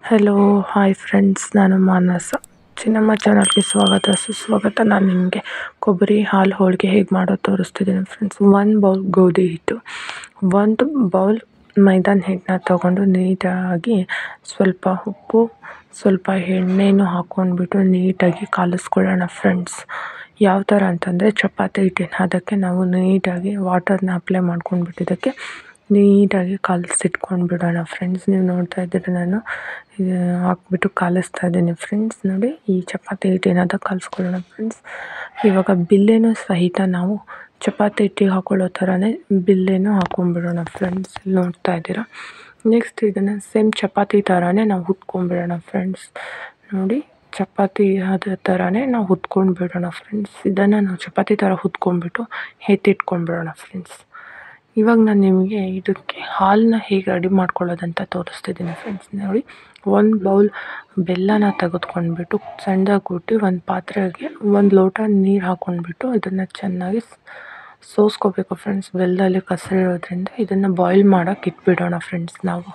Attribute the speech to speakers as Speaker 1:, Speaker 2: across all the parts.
Speaker 1: hello hi friends ನಾನು ಮಾನಸ ಚಿನ್ನಮ್ಮ ಚಾನಲ್ಗೆ ಸ್ವಾಗತ ಸುಸ್ವಾಗತ ನಾನು ನಿಮಗೆ ಕೊಬ್ಬರಿ ಹಾಲು ಹೋಳಿಗೆ ಹೇಗೆ ಮಾಡೋದು ತೋರಿಸ್ತಿದ್ದೀನಿ ಫ್ರೆಂಡ್ಸ್ ಒಂದು ಬೌಲ್ ಗೋಧಿ ಹಿಟ್ಟು ಒಂದು ಬೌಲ್ ಮೈದಾನ ಹಿಟ್ಟನ್ನ ತಗೊಂಡು ನೀಟಾಗಿ ಸ್ವಲ್ಪ ಉಪ್ಪು ಸ್ವಲ್ಪ ಎಣ್ಣೆನೂ ಹಾಕ್ಕೊಂಡ್ಬಿಟ್ಟು ನೀಟಾಗಿ ಕಲಿಸ್ಕೊಳ್ಳೋಣ ಫ್ರೆಂಡ್ಸ್ ಯಾವ ಥರ ಅಂತಂದರೆ ಚಪಾತಿ ಹಿಟ್ಟಿನ ಅದಕ್ಕೆ ನಾವು ನೀಟಾಗಿ ವಾಟರ್ನ ಅಪ್ಲೈ ಮಾಡ್ಕೊಂಡ್ಬಿಟ್ಟು ಇದಕ್ಕೆ ನೀಟಾಗಿ ಕಲಸಿಟ್ಕೊಂಡು ಬಿಡೋಣ ಫ್ರೆಂಡ್ಸ್ ನೀವು ನೋಡ್ತಾ ಇದ್ದೀರಿ ನಾನು ಇದು ಹಾಕ್ಬಿಟ್ಟು ಕಲಿಸ್ತಾ ಇದ್ದೀನಿ ಫ್ರೆಂಡ್ಸ್ ನೋಡಿ ಈ ಚಪಾತಿ ಹಿಟ್ಟೇನಾದ ಕಲಿಸ್ಕೊಳ್ಳೋಣ ಫ್ರೆಂಡ್ಸ್ ಇವಾಗ ಬಿಲ್ಲೆನೂ ಸಹಿತ ನಾವು ಚಪಾತಿ ಹಿಟ್ಟಿಗೆ ಹಾಕೊಳ್ಳೋ ಥರನೇ ಬಿಲ್ಲೆನೂ ಹಾಕ್ಕೊಂಬಿಡೋಣ ಫ್ರೆಂಡ್ಸ್ ಇಲ್ಲಿ ನೋಡ್ತಾ ಇದ್ದೀರಾ ನೆಕ್ಸ್ಟ್ ಇದನ್ನು ಸೇಮ್ ಚಪಾತಿ ಥರನೇ ನಾವು ಹುತ್ಕೊಂಡ್ಬಿಡೋಣ ಫ್ರೆಂಡ್ಸ್ ನೋಡಿ ಚಪಾತಿ ಅದೇ ಥರನೇ ನಾವು ಹುತ್ಕೊಂಡು ಬಿಡೋಣ ಫ್ರೆಂಡ್ಸ್ ಇದನ್ನು ನಾವು ಚಪಾತಿ ಥರ ಹುತ್ಕೊಂಡ್ಬಿಟ್ಟು ಎತ್ತಿಟ್ಕೊಂಡ್ಬಿಡೋಣ ಫ್ರೆಂಡ್ಸ್ ಇವಾಗ ನಾನು ನಿಮಗೆ ಇದಕ್ಕೆ ಹಾಲನ್ನ ಹೇಗೆ ರೆಡಿ ಮಾಡ್ಕೊಳ್ಳೋದಂತ ತೋರಿಸ್ತಿದ್ದೀನಿ ಫ್ರೆಂಡ್ಸ್ ನೋಡಿ ಒಂದು ಬೌಲ್ ಬೆಲ್ಲನ ತೆಗೆದುಕೊಂಡ್ಬಿಟ್ಟು ಸಣ್ಣದಾಗಿ ಕುಟ್ಟಿ ಒಂದು ಪಾತ್ರೆಗೆ ಒಂದು ಲೋಟ ನೀರು ಹಾಕ್ಕೊಂಡ್ಬಿಟ್ಟು ಇದನ್ನು ಚೆನ್ನಾಗಿ ಸೋಸ್ಕೋಬೇಕು ಫ್ರೆಂಡ್ಸ್ ಬೆಲ್ಲದಲ್ಲಿ ಕಸರಿರೋದ್ರಿಂದ ಇದನ್ನು ಬಾಯ್ಲ್ ಮಾಡೋಕೆ ಇಟ್ಬಿಡೋಣ ಫ್ರೆಂಡ್ಸ್ ನಾವು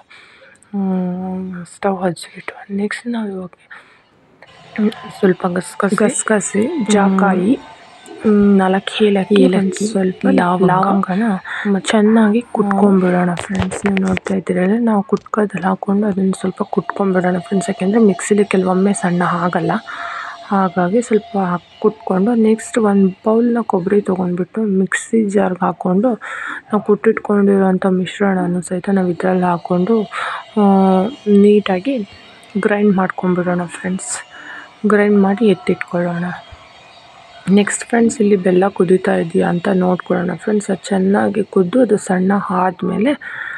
Speaker 1: ಸ್ಟವ್ ಹಚ್ಚಿಬಿಟ್ಟು ನೆಕ್ಸ್ಟ್ ನಾವು ಇವಾಗ ಸ್ವಲ್ಪ ಗಸಗಸೆ ಗಸಗಸೆ ಜಾಕಾಯಿ ನಾಲ್ಕು ಏಲಕ್ಕಿ ಏಲಕ್ಕಿ ಸ್ವಲ್ಪ ಲವಂಗನ ಚೆನ್ನಾಗಿ ಕುಟ್ಕೊಂಡ್ಬಿಡೋಣ ಫ್ರೆಂಡ್ಸ್ ನೀವು ನೋಡ್ತಾ ಇದ್ದೀರಲ್ಲ ನಾವು ಕುಟ್ಕೋದಲ್ಲಿ ಹಾಕ್ಕೊಂಡು ಅದನ್ನು ಸ್ವಲ್ಪ ಕುಟ್ಕೊಂಡ್ಬಿಡೋಣ ಫ್ರೆಂಡ್ಸ್ ಯಾಕೆಂದರೆ ಮಿಕ್ಸಿಲಿ ಕೆಲವೊಮ್ಮೆ ಸಣ್ಣ ಆಗಲ್ಲ ಹಾಗಾಗಿ ಸ್ವಲ್ಪ ಕುಟ್ಕೊಂಡು ನೆಕ್ಸ್ಟ್ ಒಂದು ಬೌಲ್ನ ಕೊಬ್ಬರಿ ತೊಗೊಂಡ್ಬಿಟ್ಟು ಮಿಕ್ಸಿ ಜಾರ್ಗೆ ಹಾಕ್ಕೊಂಡು ನಾವು ಕುಟ್ಟಿಟ್ಕೊಂಡಿರೋಂಥ ಮಿಶ್ರಣನೂ ಸಹಿತ ನಾವು ಇದರಲ್ಲಿ ಹಾಕ್ಕೊಂಡು ನೀಟಾಗಿ ಗ್ರೈಂಡ್ ಮಾಡ್ಕೊಂಡ್ಬಿಡೋಣ ಫ್ರೆಂಡ್ಸ್ ಗ್ರೈಂಡ್ ಮಾಡಿ ಎತ್ತಿಟ್ಕೊಳ್ಳೋಣ ನೆಕ್ಸ್ಟ್ ಫ್ರೆಂಡ್ಸ್ ಇಲ್ಲಿ ಬೆಲ್ಲ ಕುದೀತಾ ಇದೆಯಾ ಅಂತ ನೋಡ್ಕೊಳ್ಳೋಣ ಫ್ರೆಂಡ್ಸ್ ಅದು ಚೆನ್ನಾಗಿ ಕುದ್ದು ಅದು ಸಣ್ಣ ಆದಮೇಲೆ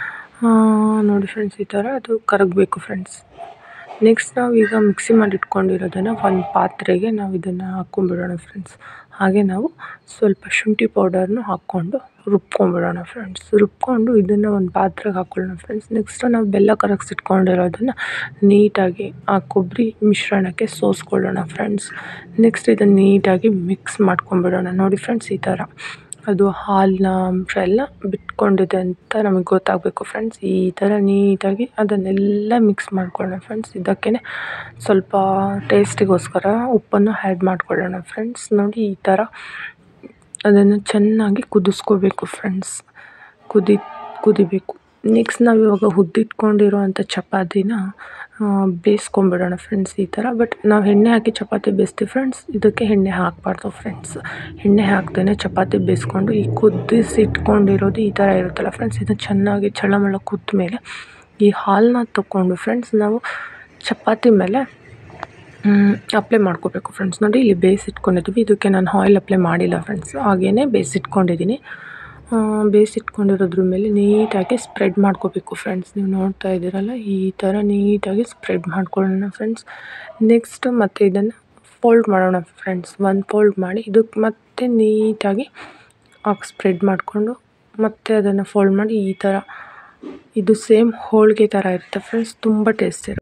Speaker 1: ನೋಡಿ ಫ್ರೆಂಡ್ಸ್ ಈ ಥರ ಅದು ಕರಗಬೇಕು ಫ್ರೆಂಡ್ಸ್ ನೆಕ್ಸ್ಟ್ ನಾವು ಈಗ ಮಿಕ್ಸಿ ಮಾಡಿ ಇಟ್ಕೊಂಡಿರೋದನ್ನು ಒಂದು ಪಾತ್ರೆಗೆ ನಾವು ಇದನ್ನು ಹಾಕ್ಕೊಂಬಿಡೋಣ ಫ್ರೆಂಡ್ಸ್ ಹಾಗೆ ನಾವು ಸ್ವಲ್ಪ ಶುಂಠಿ ಪೌಡರ್ನು ಹಾಕ್ಕೊಂಡು ರುಬ್ಕೊಂಬಿಡೋಣ ಫ್ರೆಂಡ್ಸ್ ರುಬ್ಕೊಂಡು ಇದನ್ನು ಒಂದು ಪಾತ್ರೆಗೆ ಹಾಕ್ಕೊಳ್ಳೋಣ ಫ್ರೆಂಡ್ಸ್ ನೆಕ್ಸ್ಟ್ ನಾವು ಬೆಲ್ಲ ಕರಗಿಸಿಟ್ಕೊಂಡಿರೋದನ್ನು ನೀಟಾಗಿ ಆ ಕೊಬ್ಬರಿ ಮಿಶ್ರಣಕ್ಕೆ ಸೋಸ್ಕೊಳ್ಳೋಣ ಫ್ರೆಂಡ್ಸ್ ನೆಕ್ಸ್ಟ್ ಇದನ್ನು ನೀಟಾಗಿ ಮಿಕ್ಸ್ ಮಾಡ್ಕೊಂಬಿಡೋಣ ನೋಡಿ ಫ್ರೆಂಡ್ಸ್ ಈ ಥರ ಅದು ಹಾಲಿನ ಅಂಶ ಎಲ್ಲ ಬಿಟ್ಕೊಂಡಿದೆ ಅಂತ ನಮಗೆ ಗೊತ್ತಾಗಬೇಕು ಫ್ರೆಂಡ್ಸ್ ಈ ಥರ ನೀಟಾಗಿ ಅದನ್ನೆಲ್ಲ ಮಿಕ್ಸ್ ಮಾಡ್ಕೊಳ್ಳೋಣ ಫ್ರೆಂಡ್ಸ್ ಇದಕ್ಕೆ ಸ್ವಲ್ಪ ಟೇಸ್ಟಿಗೋಸ್ಕರ ಉಪ್ಪನ್ನು ಆ್ಯಡ್ ಮಾಡ್ಕೊಳ್ಳೋಣ ಫ್ರೆಂಡ್ಸ್ ನೋಡಿ ಈ ಥರ ಅದನ್ನು ಚೆನ್ನಾಗಿ ಕುದಿಸ್ಕೋಬೇಕು ಫ್ರೆಂಡ್ಸ್ ಕುದಿ ಕುದಿಬೇಕು ನೆಕ್ಸ್ಟ್ ನಾವು ಇವಾಗ ಹುದ್ದಿಟ್ಕೊಂಡಿರೋವಂಥ ಚಪಾತಿನ ಬೇಯಿಸ್ಕೊಂಬಿಡೋಣ ಫ್ರೆಂಡ್ಸ್ ಈ ಥರ ಬಟ್ ನಾವು ಎಣ್ಣೆ ಹಾಕಿ ಚಪಾತಿ ಬೇಯಿಸ್ತೀವಿ ಫ್ರೆಂಡ್ಸ್ ಇದಕ್ಕೆ ಎಣ್ಣೆ ಹಾಕಬಾರ್ದು ಫ್ರೆಂಡ್ಸ್ ಎಣ್ಣೆ ಹಾಕ್ದೇ ಚಪಾತಿ ಬೇಯಿಸ್ಕೊಂಡು ಈ ಕುದಿಸಿ ಇಟ್ಕೊಂಡಿರೋದು ಈ ಥರ ಇರುತ್ತಲ್ಲ ಫ್ರೆಂಡ್ಸ್ ಇದನ್ನು ಚೆನ್ನಾಗಿ ಚಳಮಳ ಕುದ್ದ ಮೇಲೆ ಈ ಹಾಲನ್ನ ತಗೊಂಡು ಫ್ರೆಂಡ್ಸ್ ನಾವು ಚಪಾತಿ ಮೇಲೆ ಅಪ್ಲೈ ಮಾಡ್ಕೋಬೇಕು ಫ್ರೆಂಡ್ಸ್ ನೋಡಿ ಇಲ್ಲಿ ಬೇಯಿಸಿಟ್ಕೊಂಡಿದ್ದೀವಿ ಇದಕ್ಕೆ ನಾನು ಆಯಿಲ್ ಅಪ್ಲೈ ಮಾಡಿಲ್ಲ ಫ್ರೆಂಡ್ಸ್ ಹಾಗೇ ಬೇಯಿಸಿಟ್ಕೊಂಡಿದ್ದೀನಿ ಬೇಯಿಸಿಟ್ಕೊಂಡಿರೋದ್ರ ಮೇಲೆ ನೀಟಾಗಿ ಸ್ಪ್ರೆಡ್ ಮಾಡ್ಕೋಬೇಕು ಫ್ರೆಂಡ್ಸ್ ನೀವು ನೋಡ್ತಾ ಇದ್ದೀರಲ್ಲ ಈ ಥರ ನೀಟಾಗಿ ಸ್ಪ್ರೆಡ್ ಮಾಡ್ಕೊಳ್ಳೋಣ ಫ್ರೆಂಡ್ಸ್ ನೆಕ್ಸ್ಟ್ ಮತ್ತು ಇದನ್ನು ಫೋಲ್ಡ್ ಮಾಡೋಣ ಫ್ರೆಂಡ್ಸ್ ಒಂದು ಫೋಲ್ಡ್ ಮಾಡಿ ಇದಕ್ಕೆ ಮತ್ತೆ ನೀಟಾಗಿ ಹಾಕಿ ಸ್ಪ್ರೆಡ್ ಮಾಡಿಕೊಂಡು ಮತ್ತೆ ಅದನ್ನು ಫೋಲ್ಡ್ ಮಾಡಿ ಈ ಥರ ಇದು ಸೇಮ್ ಹೋಳಿಗೆ ಥರ ಇರುತ್ತೆ ಫ್ರೆಂಡ್ಸ್ ತುಂಬ ಟೇಸ್ಟ್ ಇರುತ್ತೆ